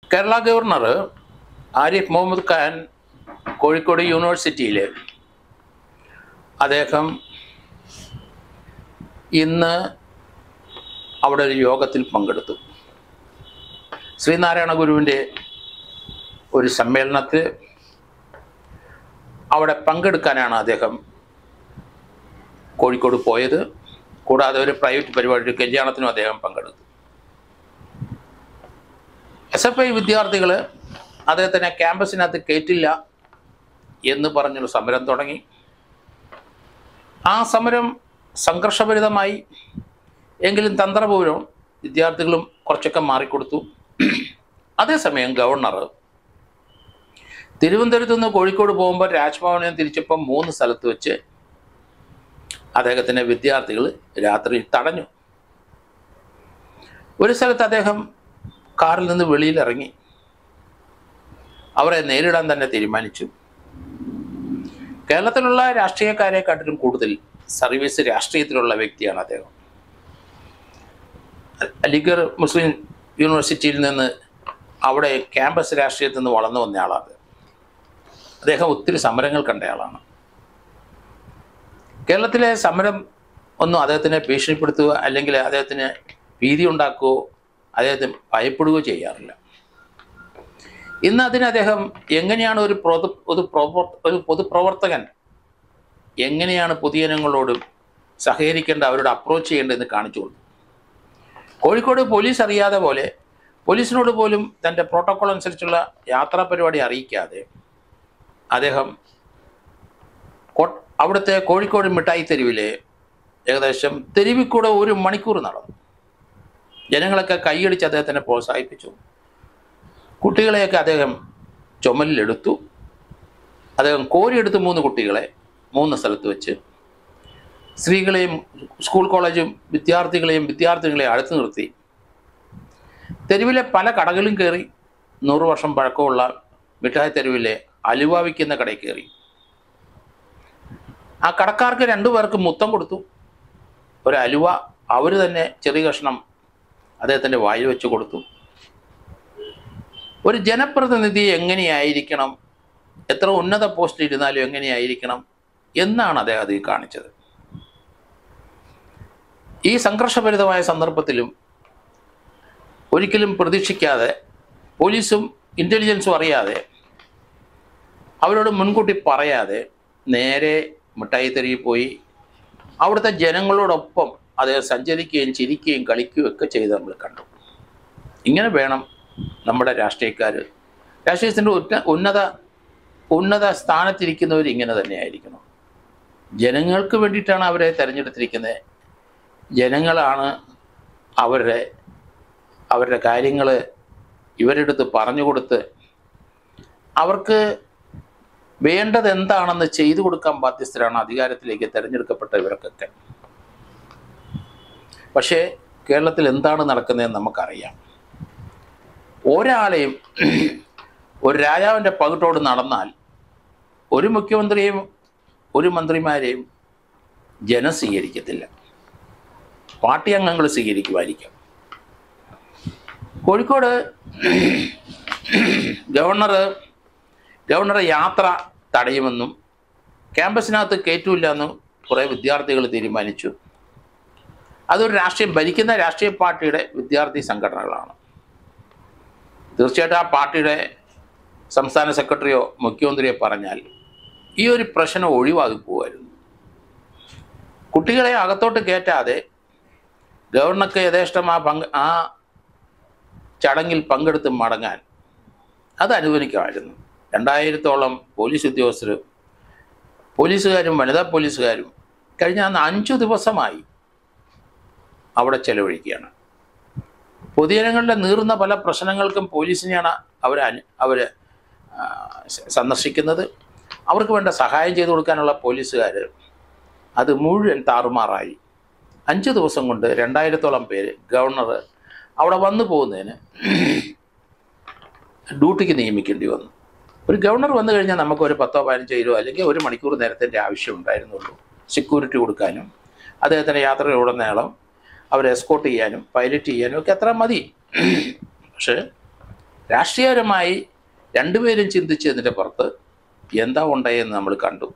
Kerala governor Arif Mohammed Khan Kozhikode യൂണിവേഴ്സിറ്റിയിൽ അദ്ദേഹം ഇന്ന് അവിടെ ഒരു യോഗത്തിൽ പങ്കെടുത്തു ശ്രീനാരായണ ഗുരുവിൻ്റെ ഒരു സമ്മേളനത്തിൽ അവിടെ പങ്കെടുക്കാനാണ് അദ്ദേഹം കോഴിക്കോട് പോയത് കൂടാതെ ഒരു പ്രൈവറ്റ് പരിപാടി ഒരു കല്യാണത്തിനും അദ്ദേഹം പങ്കെടുത്തു എസ് എഫ് ഐ വിദ്യാർത്ഥികൾ അദ്ദേഹത്തിനെ ക്യാമ്പസിനകത്ത് കയറ്റില്ല എന്ന് പറഞ്ഞൊരു സമരം തുടങ്ങി ആ സമരം സംഘർഷഭരിതമായി എങ്കിലും തന്ത്രപൂർവ്വം വിദ്യാർത്ഥികളും കുറച്ചൊക്കെ മാറിക്കൊടുത്തു അതേസമയം ഗവർണർ തിരുവനന്തപുരത്ത് നിന്ന് കോഴിക്കോട് പോകുമ്പോൾ രാജ്ഭവനിൽ നിന്ന് തിരിച്ചപ്പോൾ മൂന്ന് സ്ഥലത്ത് വെച്ച് അദ്ദേഹത്തിൻ്റെ വിദ്യാർത്ഥികൾ രാത്രി തടഞ്ഞു ഒരു സ്ഥലത്ത് അദ്ദേഹം കാറിൽ നിന്ന് വെളിയിൽ ഇറങ്ങി അവരെ നേരിടാൻ തന്നെ തീരുമാനിച്ചു കേരളത്തിലുള്ള രാഷ്ട്രീയക്കാരെക്കാട്ടിലും കൂടുതൽ സർവീസ് രാഷ്ട്രീയത്തിലുള്ള വ്യക്തിയാണ് അദ്ദേഹം അലിഗർ മുസ്ലിം യൂണിവേഴ്സിറ്റിയിൽ നിന്ന് അവിടെ ക്യാമ്പസ് രാഷ്ട്രീയത്തിൽ നിന്ന് വളർന്നു വന്ന ആളാണ് അദ്ദേഹം ഒത്തിരി സമരങ്ങൾ കണ്ട ആളാണ് കേരളത്തിലെ സമരം ഒന്നും അദ്ദേഹത്തിനെ ഭീഷണിപ്പെടുത്തുക അല്ലെങ്കിൽ അദ്ദേഹത്തിന് ഭീതി ഉണ്ടാക്കുകയോ അദ്ദേഹത്തിന് ഭയപ്പെടുകയോ ചെയ്യാറില്ല ഇന്ന് അതിന് അദ്ദേഹം എങ്ങനെയാണ് ഒരു പൊതു ഒരു പ്രവർ- ഒരു പൊതുപ്രവർത്തകൻ എങ്ങനെയാണ് പൊതുജനങ്ങളോട് സഹകരിക്കേണ്ട അവരോട് അപ്രോച്ച് ചെയ്യേണ്ടതെന്ന് കാണിച്ചു കൊടുത്തു കോഴിക്കോട് പോലീസ് അറിയാതെ പോലെ പോലീസിനോട് പോലും തൻ്റെ പ്രോട്ടോക്കോൾ അനുസരിച്ചുള്ള യാത്രാ പരിപാടി അറിയിക്കാതെ അദ്ദേഹം കോ- അവിടുത്തെ കോഴിക്കോട് മിഠായി തെരുവിലെ ഏകദേശം തെരുവിൽ കൂടെ ഒരു മണിക്കൂർ നടന്നു ജനങ്ങളൊക്കെ കൈയടിച്ച് അദ്ദേഹത്തിനെ പ്രോത്സാഹിപ്പിച്ചു കുട്ടികളെയൊക്കെ അദ്ദേഹം ചുമലിലെടുത്തു അദ്ദേഹം കോരിയെടുത്ത് മൂന്ന് കുട്ടികളെ മൂന്ന് സ്ഥലത്ത് വെച്ച് സ്ത്രീകളെയും സ്കൂൾ കോളേജും വിദ്യാർത്ഥികളെയും വിദ്യാർത്ഥികളെയും അടുത്ത് നിർത്തി തെരുവിലെ പല കടകളും കയറി നൂറ് വർഷം പഴക്കമുള്ള മിഠായി തെരുവിലെ അലുവ വിൽക്കുന്ന കടയിൽ കയറി ആ കടക്കാർക്ക് രണ്ടു പേർക്ക് മുത്തം കൊടുത്തു ഒരു അലുവ അവർ തന്നെ ചെറിയ കഷ്ണം അദ്ദേഹത്തിൻ്റെ വായിൽ വെച്ച് കൊടുത്തു ഒരു ജനപ്രതിനിധി എങ്ങനെയായിരിക്കണം എത്ര ഉന്നത പോസ്റ്റിൽ ഇരുന്നാലും എങ്ങനെയായിരിക്കണം എന്നാണ് അദ്ദേഹം അതിൽ കാണിച്ചത് ഈ സംഘർഷഭരിതമായ സന്ദർഭത്തിലും ഒരിക്കലും പ്രതീക്ഷിക്കാതെ പോലീസും ഇൻ്റലിജൻസും അറിയാതെ അവരോട് മുൻകൂട്ടി പറയാതെ നേരെ മിഠായി തെരുവിൽ പോയി അവിടുത്തെ ജനങ്ങളോടൊപ്പം അദ്ദേഹം സഞ്ചരിക്കുകയും ചിരിക്കുകയും കളിക്കുകയും ഒക്കെ ചെയ്ത് നമ്മൾ കണ്ടു ഇങ്ങനെ വേണം നമ്മുടെ രാഷ്ട്രീയക്കാർ രാഷ്ട്രീയത്തിൻ്റെ ഉന്ന ഉന്നത ഉന്നത സ്ഥാനത്തിരിക്കുന്നവർ ഇങ്ങനെ തന്നെയായിരിക്കണം ജനങ്ങൾക്ക് വേണ്ടിയിട്ടാണ് അവരെ തിരഞ്ഞെടുത്തിരിക്കുന്നത് ജനങ്ങളാണ് അവരുടെ അവരുടെ കാര്യങ്ങൾ ഇവരുടെ അടുത്ത് പറഞ്ഞു കൊടുത്ത് അവർക്ക് വേണ്ടത് എന്താണെന്ന് ചെയ്തു കൊടുക്കാൻ ബാധ്യസ്ഥരാണ് അധികാരത്തിലേക്ക് തിരഞ്ഞെടുക്കപ്പെട്ട ഇവർക്കൊക്കെ പക്ഷേ കേരളത്തിൽ എന്താണ് നടക്കുന്നതെന്ന് നമുക്കറിയാം ഒരാളെയും ഒരു രാജാവിൻ്റെ പകിട്ടോട് നടന്നാൽ ഒരു മുഖ്യമന്ത്രിയെയും ഒരു മന്ത്രിമാരെയും ജനം സ്വീകരിക്കത്തില്ല പാർട്ടി അംഗങ്ങൾ സ്വീകരിക്കുമായിരിക്കും കോഴിക്കോട് ഗവർണർ ഗവർണറെ യാത്ര തടയുമെന്നും ക്യാമ്പസിനകത്ത് കയറ്റൂല്ല എന്നും കുറേ വിദ്യാർത്ഥികൾ തീരുമാനിച്ചു അതൊരു രാഷ്ട്രീയം ഭരിക്കുന്ന രാഷ്ട്രീയ പാർട്ടിയുടെ വിദ്യാർത്ഥി സംഘടനകളാണ് തീർച്ചയായിട്ടും ആ പാർട്ടിയുടെ സംസ്ഥാന സെക്രട്ടറിയോ മുഖ്യമന്ത്രിയോ പറഞ്ഞാൽ ഈ ഒരു പ്രശ്നം ഒഴിവാക്കി പോകുമായിരുന്നു കുട്ടികളെ അകത്തോട്ട് കയറ്റാതെ ഗവർണർക്ക് യഥേഷ്ടം ആ പങ്ക് ആ ചടങ്ങിൽ പങ്കെടുത്ത് മടങ്ങാൻ അത് അനുവദിക്കുമായിരുന്നു രണ്ടായിരത്തോളം പോലീസ് ഉദ്യോഗസ്ഥർ പോലീസുകാരും വനിതാ പോലീസുകാരും കഴിഞ്ഞ അന്ന് അഞ്ചു ദിവസമായി അവിടെ ചെലവഴിക്കുകയാണ് പൊതുജനങ്ങളുടെ നീറുന്ന പല പ്രശ്നങ്ങൾക്കും പോലീസിനെയാണ് അവർ അവർ സന്ദർശിക്കുന്നത് അവർക്ക് വേണ്ട സഹായം ചെയ്തു കൊടുക്കാനുള്ള പോലീസുകാർ അത് മുഴുവൻ താറുമാറായി അഞ്ച് ദിവസം കൊണ്ട് രണ്ടായിരത്തോളം പേര് ഗവർണർ അവിടെ വന്നു പോകുന്നതിന് ഡ്യൂട്ടിക്ക് നിയമിക്കേണ്ടി വന്നു ഒരു ഗവർണർ വന്നു കഴിഞ്ഞാൽ നമുക്ക് ഒരു പത്തോ പതിനഞ്ചോ ഇരുപോ അല്ലെങ്കിൽ ഒരു മണിക്കൂർ നേരത്തിൻ്റെ ആവശ്യം ഉണ്ടായിരുന്നുള്ളൂ സെക്യൂരിറ്റി കൊടുക്കാനും അദ്ദേഹത്തിൻ്റെ യാത്രയിലുടനീളം അവരെ എസ്കോട്ട് ചെയ്യാനും പൈലറ്റ് ചെയ്യാനും ഒക്കെ അത്ര മതി പക്ഷേ രാഷ്ട്രീയപരമായി രണ്ടുപേരും ചിന്തിച്ചതിൻ്റെ പുറത്ത് എന്താ ഉണ്ടായെന്ന് നമ്മൾ കണ്ടു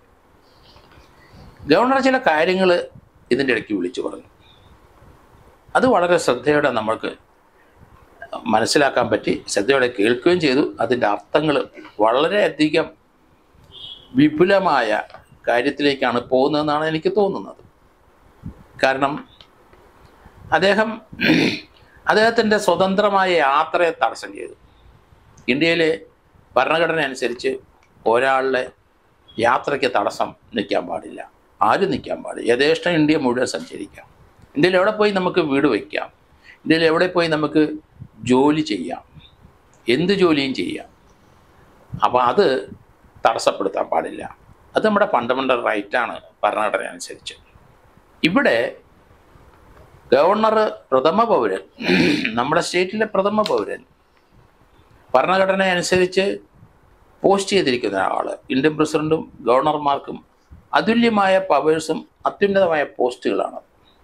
ഗവർണർ ചില കാര്യങ്ങൾ ഇതിൻ്റെ ഇടയ്ക്ക് വിളിച്ചു പറഞ്ഞു അത് വളരെ ശ്രദ്ധയോടെ നമ്മൾക്ക് മനസ്സിലാക്കാൻ പറ്റി ശ്രദ്ധയോടെ കേൾക്കുകയും ചെയ്തു അതിൻ്റെ അർത്ഥങ്ങൾ വളരെയധികം വിപുലമായ കാര്യത്തിലേക്കാണ് പോകുന്നതെന്നാണ് എനിക്ക് തോന്നുന്നത് കാരണം അദ്ദേഹം അദ്ദേഹത്തിൻ്റെ സ്വതന്ത്രമായ യാത്രയെ തടസ്സം ചെയ്തു ഇന്ത്യയിലെ ഭരണഘടന അനുസരിച്ച് ഒരാളുടെ യാത്രയ്ക്ക് തടസ്സം നിൽക്കാൻ പാടില്ല ആരും നിൽക്കാൻ പാടില്ല യഥേഷ്ടം ഇന്ത്യ മുഴുവൻ സഞ്ചരിക്കാം ഇന്ത്യയിൽ എവിടെ പോയി നമുക്ക് വീട് വയ്ക്കാം ഇന്ത്യയിൽ എവിടെ പോയി നമുക്ക് ജോലി ചെയ്യാം എന്ത് ജോലിയും ചെയ്യാം അപ്പോൾ അത് തടസ്സപ്പെടുത്താൻ പാടില്ല അത് നമ്മുടെ ഫണ്ടമെൻ്റൽ റൈറ്റാണ് ഭരണഘടന അനുസരിച്ച് ഇവിടെ ഗവർണർ പ്രഥമ പൗരൻ നമ്മുടെ സ്റ്റേറ്റിലെ പ്രഥമ പൗരൻ ഭരണഘടന അനുസരിച്ച് പോസ്റ്റ് ചെയ്തിരിക്കുന്ന ആൾ ഇന്ത്യൻ പ്രസിഡന്റും ഗവർണർമാർക്കും അതുല്യമായ പവേഴ്സും അത്യുന്നതമായ പോസ്റ്റുകളാണ്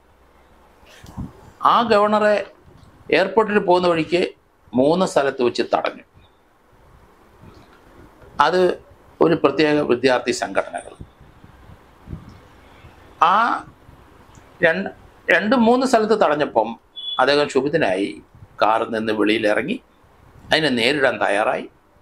ആ ഗവർണറെ എയർപോർട്ടിൽ പോകുന്ന വഴിക്ക് മൂന്ന് സ്ഥലത്ത് വെച്ച് തടഞ്ഞു അത് ഒരു പ്രത്യേക വിദ്യാർത്ഥി സംഘടനകൾ ആ രണ്ട് രണ്ട് മൂന്ന് സ്ഥലത്ത് തടഞ്ഞപ്പം അദ്ദേഹം ക്ഷുഭിതനായി കാറിൽ നിന്ന് വെളിയിലിറങ്ങി അതിനെ നേരിടാൻ തയ്യാറായി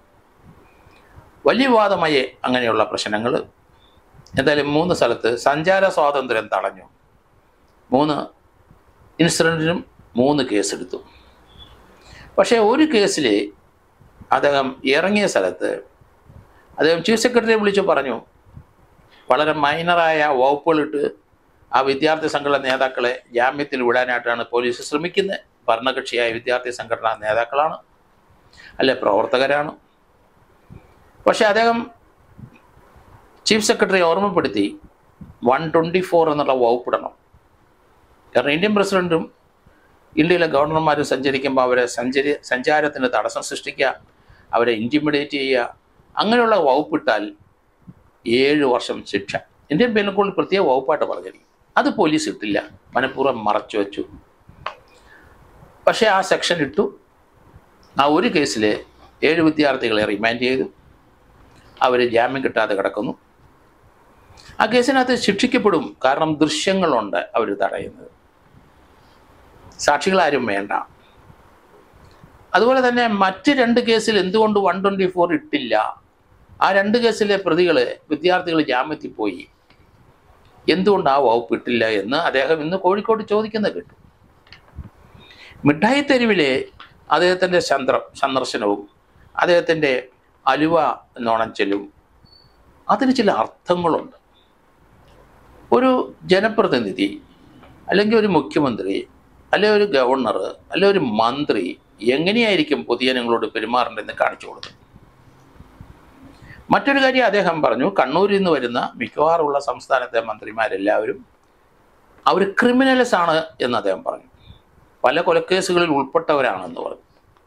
വലിയ വിവാദമായി അങ്ങനെയുള്ള പ്രശ്നങ്ങൾ എന്തായാലും മൂന്ന് സ്ഥലത്ത് സഞ്ചാര സ്വാതന്ത്ര്യം തടഞ്ഞു മൂന്ന് ഇൻസിഡൻറ്റിനും മൂന്ന് കേസെടുത്തു പക്ഷേ ഒരു കേസിൽ അദ്ദേഹം ഇറങ്ങിയ സ്ഥലത്ത് അദ്ദേഹം ചീഫ് സെക്രട്ടറിയെ വിളിച്ചു പറഞ്ഞു വളരെ മൈനറായ വകുപ്പുകളിട്ട് ആ വിദ്യാർത്ഥി സംഘടന നേതാക്കളെ ജാമ്യത്തിൽ വിടാനായിട്ടാണ് പോലീസ് ശ്രമിക്കുന്നത് ഭരണകക്ഷിയായ വിദ്യാർത്ഥി സംഘടനാ നേതാക്കളാണ് അല്ലെ പ്രവർത്തകരാണ് പക്ഷേ അദ്ദേഹം ചീഫ് സെക്രട്ടറി ഓർമ്മപ്പെടുത്തി വൺ ട്വൻറ്റി ഫോർ എന്നുള്ള വകുപ്പിടണം കാരണം ഇന്ത്യൻ പ്രസിഡന്റും ഇന്ത്യയിലെ ഗവർണർമാരും സഞ്ചരിക്കുമ്പോൾ അവരെ സഞ്ചരി സഞ്ചാരത്തിന് തടസ്സം സൃഷ്ടിക്കുക അവരെ ഇൻറ്റിമിഡേറ്റ് ചെയ്യുക അങ്ങനെയുള്ള വകുപ്പിട്ടാൽ ഏഴ് വർഷം ശിക്ഷ ഇന്ത്യൻ പീനൽ കോഡിൽ പ്രത്യേക വകുപ്പായിട്ട് പറഞ്ഞിരിക്കും അത് പോലീസ് ഇട്ടില്ല മനഃപൂർവ്വം മറച്ചു വച്ചു പക്ഷേ ആ സെക്ഷൻ ഇട്ടു ആ ഒരു കേസിൽ ഏഴ് വിദ്യാർത്ഥികളെ റിമാൻഡ് ചെയ്തു അവർ ജാമ്യം കിട്ടാതെ കിടക്കുന്നു ആ കേസിനകത്ത് ശിക്ഷിക്കപ്പെടും കാരണം ദൃശ്യങ്ങളുണ്ട് അവർ തടയുന്നത് സാക്ഷികളാരും വേണ്ട അതുപോലെ തന്നെ മറ്റ് രണ്ട് കേസിൽ എന്തുകൊണ്ട് വൺ ട്വൻറ്റി ഫോർ ഇട്ടില്ല ആ രണ്ട് കേസിലെ പ്രതികൾ വിദ്യാർത്ഥികൾ ജാമ്യത്തിൽ പോയി എന്തുകൊണ്ട് ആ വകുപ്പ് ഇട്ടില്ല എന്ന് അദ്ദേഹം ഇന്ന് കോഴിക്കോട് ചോദിക്കുന്നത് കേട്ടു മിഠായി തെരുവിലെ അദ്ദേഹത്തിൻ്റെ ചന്ദ്ര സന്ദർശനവും അദ്ദേഹത്തിൻ്റെ അലുവ നോണച്ചലും അതിന് ചില അർത്ഥങ്ങളുണ്ട് ഒരു ജനപ്രതിനിധി അല്ലെങ്കിൽ ഒരു മുഖ്യമന്ത്രി അല്ലെങ്കിൽ ഒരു ഗവർണർ അല്ലെങ്കിൽ ഒരു മന്ത്രി എങ്ങനെയായിരിക്കും പൊതുജനങ്ങളോട് പെരുമാറേണ്ടതെന്ന് കാണിച്ചു കൊടുത്തു മറ്റൊരു കാര്യം അദ്ദേഹം പറഞ്ഞു കണ്ണൂരിൽ നിന്ന് വരുന്ന മിക്കവാറുമുള്ള സംസ്ഥാനത്തെ മന്ത്രിമാരെല്ലാവരും അവർ ക്രിമിനൽസ് ആണ് എന്ന് അദ്ദേഹം പറഞ്ഞു പല കൊലക്കേസുകളിൽ ഉൾപ്പെട്ടവരാണെന്ന് പറഞ്ഞു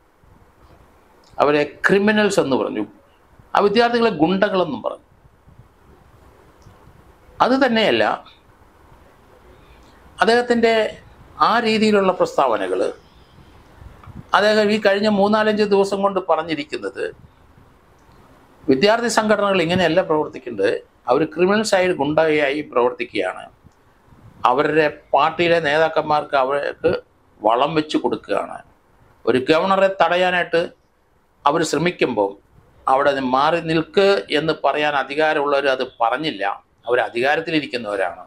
അവരെ ക്രിമിനൽസ് എന്ന് പറഞ്ഞു ആ വിദ്യാർത്ഥികളെ ഗുണ്ടകളെന്നും പറഞ്ഞു അത് തന്നെയല്ല അദ്ദേഹത്തിൻ്റെ ആ രീതിയിലുള്ള പ്രസ്താവനകൾ അദ്ദേഹം ഈ കഴിഞ്ഞ മൂന്നാലഞ്ച് ദിവസം കൊണ്ട് പറഞ്ഞിരിക്കുന്നത് വിദ്യാർത്ഥി സംഘടനകൾ ഇങ്ങനെയല്ല പ്രവർത്തിക്കുന്നത് അവർ ക്രിമിനൽ സൈഡ് ഗുണ്ടയായി പ്രവർത്തിക്കുകയാണ് അവരുടെ പാർട്ടിയിലെ നേതാക്കന്മാർക്ക് അവർക്ക് വളം വെച്ച് കൊടുക്കുകയാണ് ഒരു ഗവർണറെ തടയാനായിട്ട് അവർ ശ്രമിക്കുമ്പോൾ അവിടെ നിന്ന് മാറി നിൽക്ക് എന്ന് പറയാൻ അധികാരമുള്ളവർ അത് പറഞ്ഞില്ല അവർ അധികാരത്തിലിരിക്കുന്നവരാണ്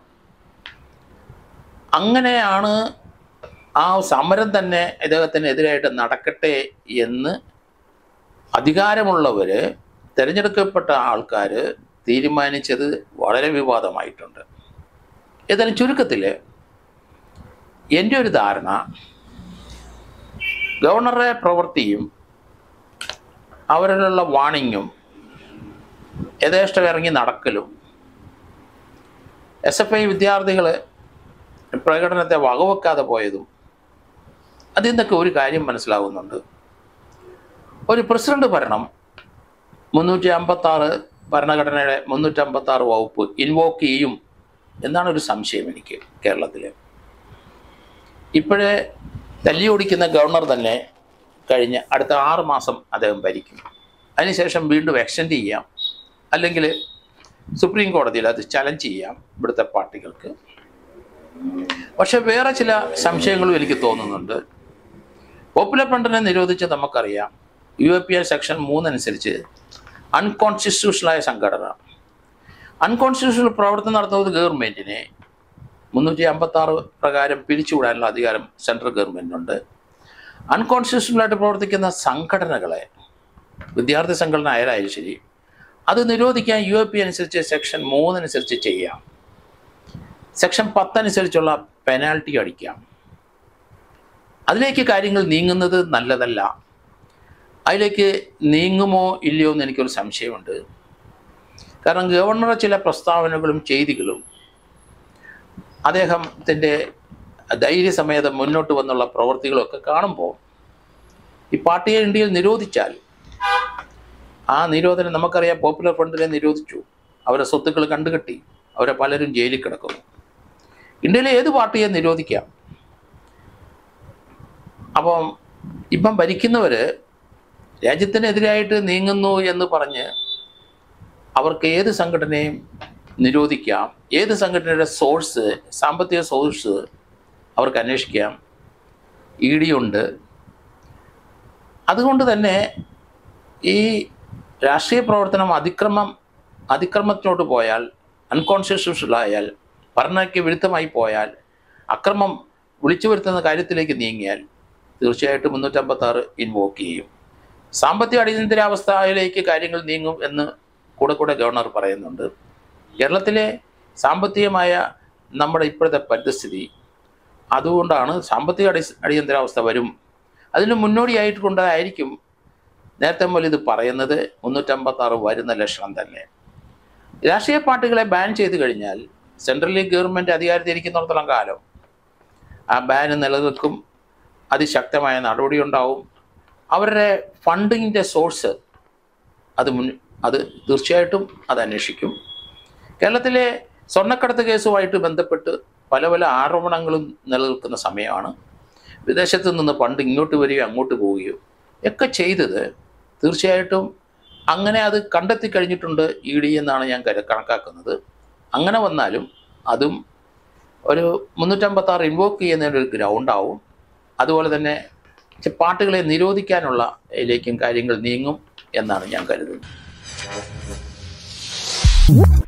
അങ്ങനെയാണ് ആ സമരം തന്നെ ഇദ്ദേഹത്തിനെതിരായിട്ട് നടക്കട്ടെ എന്ന് അധികാരമുള്ളവർ തിരഞ്ഞെടുക്കപ്പെട്ട ആൾക്കാർ തീരുമാനിച്ചത് വളരെ വിവാദമായിട്ടുണ്ട് ഏതായാലും ചുരുക്കത്തിൽ എൻ്റെ ഒരു ധാരണ ഗവർണറുടെ പ്രവൃത്തിയും അവരിലുള്ള വാണിങ്ങും യഥേഷ്ടം ഇറങ്ങി നടക്കലും എസ് എഫ് ഐ വിദ്യാർത്ഥികൾ പ്രകടനത്തെ വകവെക്കാതെ പോയതും അതിൽ നിന്നൊക്കെ ഒരു കാര്യം മനസ്സിലാകുന്നുണ്ട് ഒരു പ്രസിഡന്റ് ഭരണം മുന്നൂറ്റി അമ്പത്തി ആറ് ഭരണഘടനയുടെ മുന്നൂറ്റി അമ്പത്തി ആറ് വകുപ്പ് ഇൻവോക്ക് ചെയ്യും എന്നാണ് ഒരു സംശയം എനിക്ക് കേരളത്തിൽ ഇപ്പോഴേ തല്ലി ഓടിക്കുന്ന ഗവർണർ തന്നെ കഴിഞ്ഞ് അടുത്ത ആറ് മാസം അദ്ദേഹം ഭരിക്കും അതിനുശേഷം വീണ്ടും എക്സ്റ്റെൻഡ് ചെയ്യാം അല്ലെങ്കിൽ സുപ്രീം കോടതിയിൽ അത് ചലഞ്ച് ചെയ്യാം ഇവിടുത്തെ പാർട്ടികൾക്ക് പക്ഷെ വേറെ ചില സംശയങ്ങളും എനിക്ക് തോന്നുന്നുണ്ട് പോപ്പുലർ ഫണ്ടിനെ നിരോധിച്ച് നമുക്കറിയാം U A P L section മൂന്നനുസരിച്ച് അൺകോൺസ്റ്റിറ്റ്യൂഷണലായ സംഘടന അൺകോൺസ്റ്റിറ്റ്യൂഷണൽ പ്രവർത്തനം നടത്തുന്നത് ഗവൺമെൻറ്റിനെ മുന്നൂറ്റി അമ്പത്തി ആറ് പ്രകാരം പിരിച്ചുവിടാനുള്ള അധികാരം സെൻട്രൽ ഗവൺമെൻറ്റിനുണ്ട് അൺകോൺസ്റ്റിറ്റ്യൂഷണലായിട്ട് പ്രവർത്തിക്കുന്ന സംഘടനകളെ വിദ്യാർത്ഥി സംഘടന ആയാലും ശരി അത് നിരോധിക്കാൻ യു എ പി അനുസരിച്ച് സെക്ഷൻ മൂന്നനുസരിച്ച് ചെയ്യാം സെക്ഷൻ പത്തനുസരിച്ചുള്ള പെനാൽറ്റി അടിക്കാം അതിലേക്ക് കാര്യങ്ങൾ നീങ്ങുന്നത് നല്ലതല്ല അതിലേക്ക് നീങ്ങുമോ ഇല്ലയോ എന്ന് എനിക്കൊരു സംശയമുണ്ട് കാരണം ഗവർണറുടെ ചില പ്രസ്താവനകളും ചെയ്തികളും അദ്ദേഹത്തിൻ്റെ ധൈര്യസമേതം മുന്നോട്ട് വന്നുള്ള പ്രവൃത്തികളൊക്കെ കാണുമ്പോൾ ഈ പാർട്ടിയെ ഇന്ത്യയിൽ നിരോധിച്ചാൽ ആ നിരോധനം നമുക്കറിയാം പോപ്പുലർ ഫ്രണ്ടിനെ നിരോധിച്ചു അവരെ സ്വത്തുക്കൾ കണ്ടുകെട്ടി അവരെ പലരും ജയിലിൽ കിടക്കുന്നു ഇന്ത്യയിലെ ഏത് പാർട്ടിയെ നിരോധിക്കാം അപ്പം ഇപ്പം ഭരിക്കുന്നവർ രാജ്യത്തിനെതിരായിട്ട് നീങ്ങുന്നു എന്ന് പറഞ്ഞ് അവർക്ക് ഏത് സംഘടനയും നിരോധിക്കാം ഏത് സംഘടനയുടെ സോഴ്സ് സാമ്പത്തിക സോഴ്സ് അവർക്ക് അന്വേഷിക്കാം ഇ ഡി ഉണ്ട് അതുകൊണ്ട് തന്നെ ഈ രാഷ്ട്രീയ പ്രവർത്തനം അതിക്രമം അതിക്രമത്തിലോട്ട് പോയാൽ അൺകോൺസ്റ്റിറ്റ്യൂഷണലായാൽ ഭരണയ്ക്ക് വിരുദ്ധമായി പോയാൽ അക്രമം വിളിച്ചു വരുത്തുന്ന കാര്യത്തിലേക്ക് നീങ്ങിയാൽ തീർച്ചയായിട്ടും മുന്നൂറ്റമ്പത്തി ആറ് ഇൻവോക്ക് ചെയ്യും സാമ്പത്തിക അടിയന്തരാവസ്ഥയിലേക്ക് കാര്യങ്ങൾ നീങ്ങും എന്ന് കൂടെ കൂടെ ഗവർണർ പറയുന്നുണ്ട് കേരളത്തിലെ സാമ്പത്തികമായ നമ്മുടെ ഇപ്പോഴത്തെ പരിസ്ഥിതി അതുകൊണ്ടാണ് സാമ്പത്തിക അടി അടിയന്തരാവസ്ഥ വരും അതിന് മുന്നോടിയായിട്ട് കൊണ്ടായിരിക്കും നേരത്തെ മുതൽ ഇത് പറയുന്നത് മുന്നൂറ്റമ്പത്തി ആറ് വരുന്ന ലക്ഷണം തന്നെ രാഷ്ട്രീയ പാർട്ടികളെ ബാൻ ചെയ്ത് കഴിഞ്ഞാൽ സെൻട്രലി ഗവൺമെൻറ് അധികാരത്തിരിക്കുന്നിടത്തോളം കാലം ആ ബാൻ നിലനിൽക്കും അതിശക്തമായ നടപടി ഉണ്ടാവും അവരുടെ ഫണ്ടിങ്ങിൻ്റെ സോഴ്സ് അത് മുൻ അത് തീർച്ചയായിട്ടും അത് അന്വേഷിക്കും കേരളത്തിലെ സ്വർണ്ണക്കടത്ത് കേസുമായിട്ട് ബന്ധപ്പെട്ട് പല പല ആരോപണങ്ങളും നിലനിൽക്കുന്ന സമയമാണ് വിദേശത്ത് നിന്ന് പണ്ട് ഇങ്ങോട്ട് വരികയോ അങ്ങോട്ട് പോവുകയോ ഒക്കെ ചെയ്തത് തീർച്ചയായിട്ടും അങ്ങനെ അത് കണ്ടെത്തി കഴിഞ്ഞിട്ടുണ്ട് ഇ ഡി എന്നാണ് ഞാൻ കര- കണക്കാക്കുന്നത് അങ്ങനെ വന്നാലും അതും ഒരു മുന്നൂറ്റമ്പത്താറ് ഇൻവോക്ക് ചെയ്യുന്നതിന് ഒരു ഗ്രൗണ്ടാവും അതുപോലെ തന്നെ ചെ- പാട്ടുകളെ നിരോധിക്കാനുള്ള ഇതിലേക്കും കാര്യങ്ങൾ നീങ്ങും എന്നാണ് ഞാൻ കരുതുന്നത്